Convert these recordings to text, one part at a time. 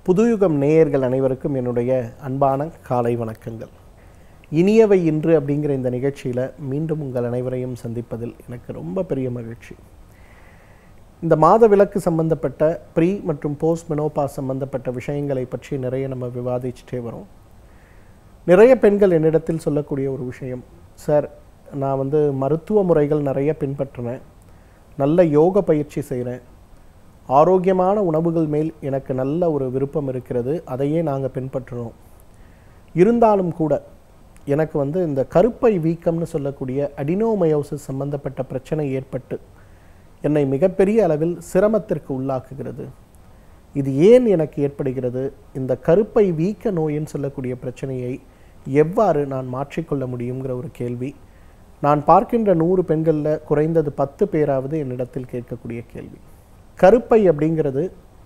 புதுயுகம் நேயர்கள் அனைவருக்கும் என்னுடைய அன்பான காலை வணக்கங்கள் இனியவை இன்று அப்படிங்கிற இந்த நிகழ்ச்சியில் மீண்டும் உங்கள் அனைவரையும் சந்திப்பதில் எனக்கு ரொம்ப பெரிய மகிழ்ச்சி இந்த மாத விளக்கு சம்பந்தப்பட்ட ப்ரீ மற்றும் போஸ்ட் மெனோபாஸ் சம்பந்தப்பட்ட விஷயங்களை பற்றி நிறைய நம்ம விவாதிச்சுட்டே வரோம் நிறைய பெண்கள் என்னிடத்தில் சொல்லக்கூடிய ஒரு விஷயம் சார் நான் வந்து மருத்துவ முறைகள் நிறைய பின்பற்றினேன் நல்ல யோக பயிற்சி செய்கிறேன் ஆரோக்கியமான உணவுகள் மேல் எனக்கு நல்ல ஒரு விருப்பம் இருக்கிறது அதையே நாங்கள் பின்பற்றுறோம் இருந்தாலும் கூட எனக்கு வந்து இந்த கருப்பை வீக்கம்னு சொல்லக்கூடிய அடினோமயோசிஸ் சம்பந்தப்பட்ட பிரச்சனை ஏற்பட்டு என்னை மிகப்பெரிய அளவில் சிரமத்திற்கு உள்ளாக்குகிறது இது ஏன் எனக்கு ஏற்படுகிறது இந்த கருப்பை வீக்க நோயின்னு சொல்லக்கூடிய பிரச்சனையை எவ்வாறு நான் மாற்றிக்கொள்ள முடியுங்கிற ஒரு கேள்வி நான் பார்க்கின்ற நூறு பெண்களில் குறைந்தது பத்து பேராவது என்னிடத்தில் கேட்கக்கூடிய கேள்வி கருப்பை அப்படிங்கிறது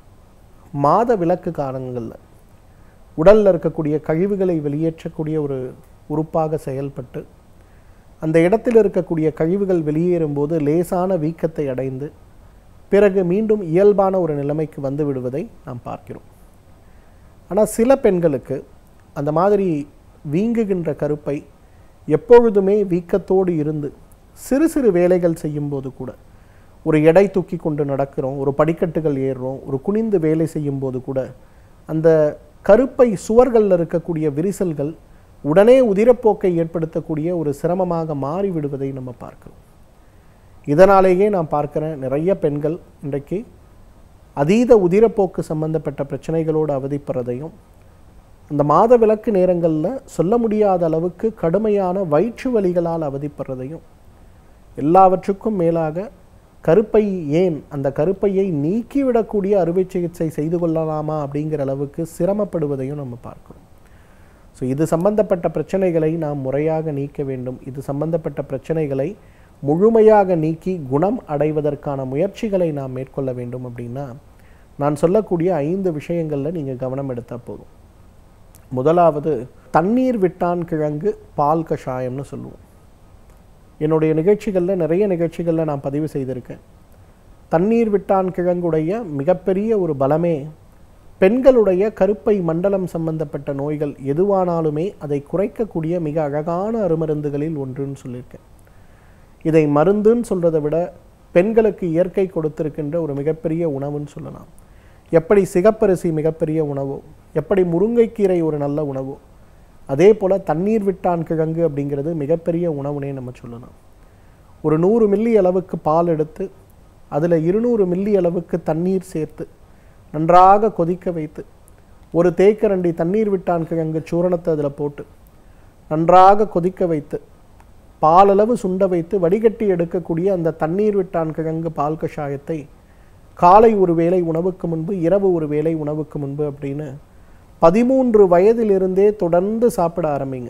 மாத விளக்கு காலங்களில் உடலில் இருக்கக்கூடிய கழிவுகளை வெளியேற்றக்கூடிய ஒரு உறுப்பாக செயல்பட்டு அந்த இடத்தில் இருக்கக்கூடிய கழிவுகள் வெளியேறும்போது லேசான வீக்கத்தை அடைந்து பிறகு மீண்டும் இயல்பான ஒரு நிலைமைக்கு வந்து விடுவதை நாம் பார்க்கிறோம் ஆனால் சில பெண்களுக்கு அந்த மாதிரி வீங்குகின்ற கருப்பை எப்பொழுதுமே வீக்கத்தோடு இருந்து சிறு சிறு வேலைகள் செய்யும்போது கூட ஒரு எடை தூக்கி கொண்டு நடக்கிறோம் ஒரு படிக்கட்டுகள் ஏறுறோம் ஒரு குனிந்து வேலை செய்யும்போது கூட அந்த கருப்பை சுவர்களில் இருக்கக்கூடிய விரிசல்கள் உடனே உதிரப்போக்கை ஏற்படுத்தக்கூடிய ஒரு சிரமமாக மாறி விடுவதை நம்ம பார்க்கிறோம் இதனாலேயே நான் பார்க்குறேன் நிறைய பெண்கள் இன்றைக்கு அதீத உதிரப்போக்கு சம்பந்தப்பட்ட பிரச்சனைகளோடு அவதிப்படுறதையும் அந்த மாத விளக்கு நேரங்களில் சொல்ல முடியாத அளவுக்கு கடுமையான வயிற்று வலிகளால் அவதிப்படுறதையும் எல்லாவற்றுக்கும் மேலாக கருப்பை ஏன் அந்த கருப்பையை நீக்கிவிடக்கூடிய அறுவை சிகிச்சை செய்து கொள்ளலாமா அப்படிங்கிற அளவுக்கு சிரமப்படுவதையும் நம்ம பார்க்கிறோம் ஸோ இது சம்பந்தப்பட்ட பிரச்சனைகளை நாம் முறையாக நீக்க வேண்டும் இது சம்பந்தப்பட்ட பிரச்சனைகளை முழுமையாக நீக்கி குணம் அடைவதற்கான முயற்சிகளை நாம் மேற்கொள்ள வேண்டும் அப்படின்னா நான் சொல்லக்கூடிய ஐந்து விஷயங்களில் நீங்கள் கவனம் எடுத்தால் போதும் முதலாவது தண்ணீர் விட்டான் கிழங்கு பால் கஷாயம்னு சொல்லுவோம் என்னுடைய நிகழ்ச்சிகளில் நிறைய நிகழ்ச்சிகளில் நான் பதிவு செய்திருக்கேன் தண்ணீர் விட்டான் கிழங்குடைய மிகப்பெரிய ஒரு பலமே பெண்களுடைய கருப்பை மண்டலம் சம்பந்தப்பட்ட நோய்கள் எதுவானாலுமே அதை குறைக்கக்கூடிய மிக அழகான அருமருந்துகளில் ஒன்றுன்னு சொல்லியிருக்கேன் இதை மருந்துன்னு சொல்கிறத விட பெண்களுக்கு இயற்கை கொடுத்திருக்கின்ற ஒரு மிகப்பெரிய உணவுன்னு சொல்லலாம் எப்படி சிகப்பரிசி மிகப்பெரிய உணவோ எப்படி முருங்கைக்கீரை ஒரு நல்ல உணவோ அதே போல் தண்ணீர் விட்டான் கிழங்கு அப்படிங்கிறது மிகப்பெரிய உணவுனே நம்ம சொல்லலாம் ஒரு நூறு மில்லி அளவுக்கு பால் எடுத்து அதில் இருநூறு மில்லி அளவுக்கு தண்ணீர் சேர்த்து நன்றாக கொதிக்க வைத்து ஒரு தேக்கரண்டி தண்ணீர் விட்டான் கிழங்கு சூரணத்தை அதில் போட்டு நன்றாக கொதிக்க வைத்து பாலளவு சுண்ட வைத்து வடிகட்டி எடுக்கக்கூடிய அந்த தண்ணீர் விட்டான் கிழங்கு பால் கஷாயத்தை காலை ஒரு வேளை உணவுக்கு முன்பு இரவு ஒரு வேளை உணவுக்கு முன்பு அப்படின்னு பதிமூன்று வயதிலிருந்தே தொடர்ந்து சாப்பிட ஆரம்பிங்க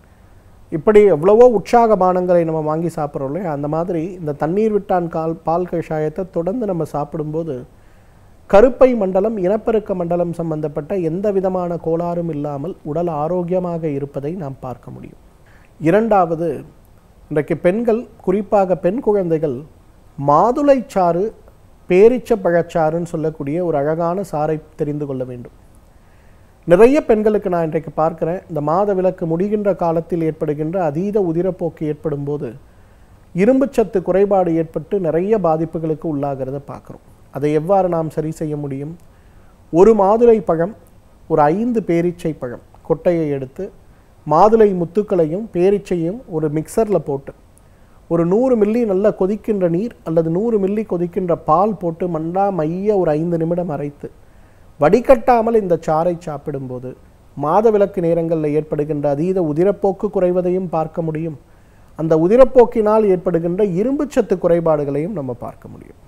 இப்படி எவ்வளவோ உற்சாக பானங்களை நம்ம வாங்கி சாப்பிட்றோம் இல்லையா அந்த மாதிரி இந்த தண்ணீர் விட்டான் கால் பால் கஷாயத்தை தொடர்ந்து நம்ம சாப்பிடும்போது கருப்பை மண்டலம் இனப்பெருக்க மண்டலம் சம்பந்தப்பட்ட எந்த விதமான கோளாறும் இல்லாமல் உடல் ஆரோக்கியமாக இருப்பதை நாம் பார்க்க முடியும் இரண்டாவது இன்றைக்கு பெண்கள் குறிப்பாக பெண் குழந்தைகள் மாதுளைச்சாறு பேரிச்ச பழச்சாறுன்னு சொல்லக்கூடிய ஒரு அழகான சாறை தெரிந்து கொள்ள வேண்டும் நிறைய பெண்களுக்கு நான் இன்றைக்கு பார்க்குறேன் இந்த மாத விளக்கு முடிகின்ற காலத்தில் ஏற்படுகின்ற அதீத உதிரப்போக்கு ஏற்படும் போது இரும்புச்சத்து குறைபாடு ஏற்பட்டு நிறைய பாதிப்புகளுக்கு உள்ளாகிறத பார்க்குறோம் அதை எவ்வாறு நாம் சரி செய்ய முடியும் ஒரு மாதுளை பழம் ஒரு ஐந்து பேரீச்சை பழம் கொட்டையை எடுத்து மாதுளை முத்துக்களையும் பேரீச்சையும் ஒரு மிக்சரில் போட்டு ஒரு நூறு மில்லி நல்லா கொதிக்கின்ற நீர் அல்லது நூறு மில்லி கொதிக்கின்ற பால் போட்டு மண்டா மைய ஒரு ஐந்து நிமிடம் அரைத்து வடிகட்டாமல் இந்த சாறை சாப்பிடும்போது மாதவிலக்கு நேரங்களில் ஏற்படுகின்ற அதீத உதிரப்போக்கு குறைவதையும் பார்க்க முடியும் அந்த உதிரப்போக்கினால் ஏற்படுகின்ற இரும்புச்சத்து குறைபாடுகளையும் நம்ம பார்க்க முடியும்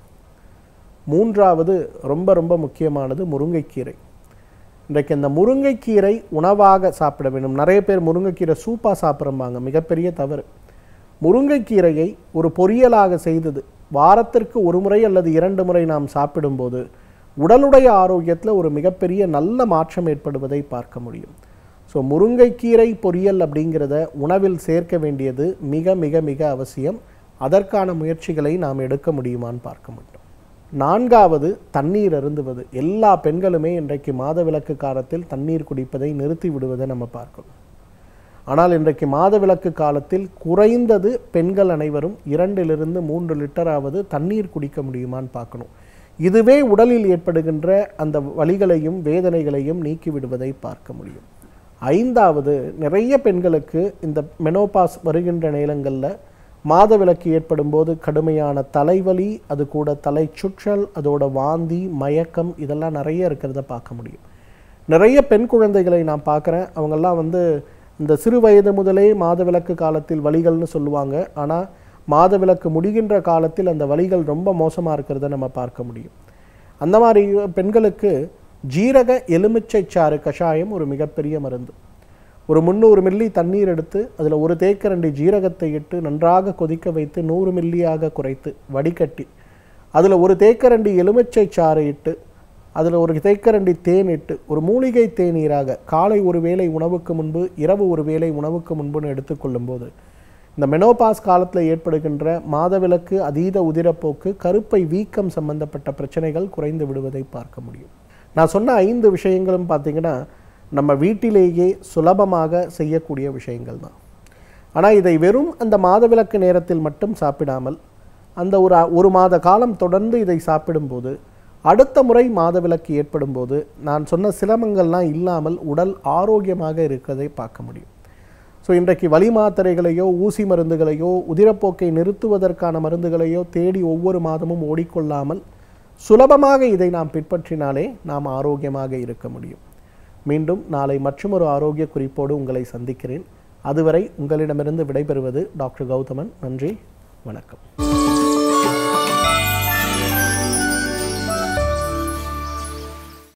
மூன்றாவது ரொம்ப ரொம்ப முக்கியமானது முருங்கைக்கீரை இன்றைக்கு இந்த முருங்கைக்கீரை உணவாக சாப்பிட வேண்டும் நிறைய பேர் முருங்கைக்கீரை சூப்பாக சாப்பிட்றம்பாங்க மிகப்பெரிய தவறு முருங்கைக்கீரையை ஒரு பொரியலாக செய்தது வாரத்திற்கு ஒரு முறை அல்லது இரண்டு முறை நாம் சாப்பிடும்போது உடலுடைய ஆரோக்கியத்தில் ஒரு மிகப்பெரிய நல்ல மாற்றம் ஏற்படுவதை பார்க்க முடியும் ஸோ முருங்கைக்கீரை பொரியல் அப்படிங்கிறத உணவில் சேர்க்க வேண்டியது மிக மிக மிக அவசியம் அதற்கான முயற்சிகளை நாம் எடுக்க முடியுமான்னு பார்க்க மாட்டோம் நான்காவது தண்ணீர் அருந்துவது எல்லா பெண்களுமே இன்றைக்கு மாதவிலக்கு காலத்தில் தண்ணீர் குடிப்பதை நிறுத்தி விடுவதை நம்ம பார்க்கணும் ஆனால் இன்றைக்கு மாதவிலக்கு காலத்தில் குறைந்தது பெண்கள் அனைவரும் இரண்டிலிருந்து மூன்று லிட்டராவது தண்ணீர் குடிக்க முடியுமான்னு பார்க்கணும் இதுவே உடலில் ஏற்படுகின்ற அந்த வலிகளையும் வேதனைகளையும் நீக்கி விடுவதை பார்க்க முடியும் ஐந்தாவது நிறைய பெண்களுக்கு இந்த மெனோபாஸ் வருகின்ற நேரங்களில் மாதவிலக்கு ஏற்படும் போது கடுமையான தலைவலி அது கூட தலை சுற்றல் அதோட வாந்தி மயக்கம் இதெல்லாம் நிறைய இருக்கிறத பார்க்க முடியும் நிறைய பெண் குழந்தைகளை நான் பார்க்குறேன் அவங்கெல்லாம் வந்து இந்த சிறு வயது முதலே மாதவிலக்கு காலத்தில் வலிகள்னு சொல்லுவாங்க ஆனால் மாதவிலக்கு முடிகின்ற காலத்தில் அந்த வலிகள் ரொம்ப மோசமாக இருக்கிறத நம்ம பார்க்க முடியும் அந்த மாதிரி பெண்களுக்கு ஜீரக எலுமிச்சை சாறு கஷாயம் ஒரு மிகப்பெரிய மருந்து ஒரு முந்நூறு மில்லி தண்ணீர் எடுத்து அதில் ஒரு தேக்கரண்டி ஜீரகத்தை இட்டு நன்றாக கொதிக்க வைத்து நூறு மில்லியாக குறைத்து வடிகட்டி அதில் ஒரு தேக்கரண்டி எலுமிச்சை சாறு இட்டு அதில் ஒரு தேக்கரண்டி தேன் இட்டு ஒரு மூலிகை தேநீராக காலை ஒரு வேளை உணவுக்கு முன்பு இரவு ஒரு வேளை உணவுக்கு முன்புன்னு எடுத்துக்கொள்ளும்போது இந்த மெனோபாஸ் காலத்தில் ஏற்படுகின்ற மாதவிலக்கு அதீத உதிரப்போக்கு கருப்பை வீக்கம் சம்பந்தப்பட்ட பிரச்சனைகள் குறைந்து விடுவதை பார்க்க முடியும் நான் சொன்ன ஐந்து விஷயங்களும் பார்த்தீங்கன்னா நம்ம வீட்டிலேயே சுலபமாக செய்யக்கூடிய விஷயங்கள் தான் ஆனால் இதை வெறும் அந்த மாதவிலக்கு நேரத்தில் மட்டும் சாப்பிடாமல் அந்த ஒரு ஒரு மாத காலம் தொடர்ந்து இதை சாப்பிடும்போது அடுத்த முறை மாதவிலக்கு ஏற்படும் போது நான் சொன்ன சிரமங்கள்லாம் இல்லாமல் உடல் ஆரோக்கியமாக இருக்கிறதை பார்க்க முடியும் ஸோ இன்றைக்கு வலி மாத்திரைகளையோ ஊசி மருந்துகளையோ உதிரப்போக்கை நிறுத்துவதற்கான மருந்துகளையோ தேடி ஒவ்வொரு மாதமும் ஓடிக்கொள்ளாமல் சுலபமாக இதை நாம் பின்பற்றினாலே நாம் ஆரோக்கியமாக இருக்க முடியும் மீண்டும் நாளை மற்றொரு ஆரோக்கிய குறிப்போடு உங்களை சந்திக்கிறேன் அதுவரை உங்களிடமிருந்து விடைபெறுவது டாக்டர் கௌதமன் நன்றி வணக்கம்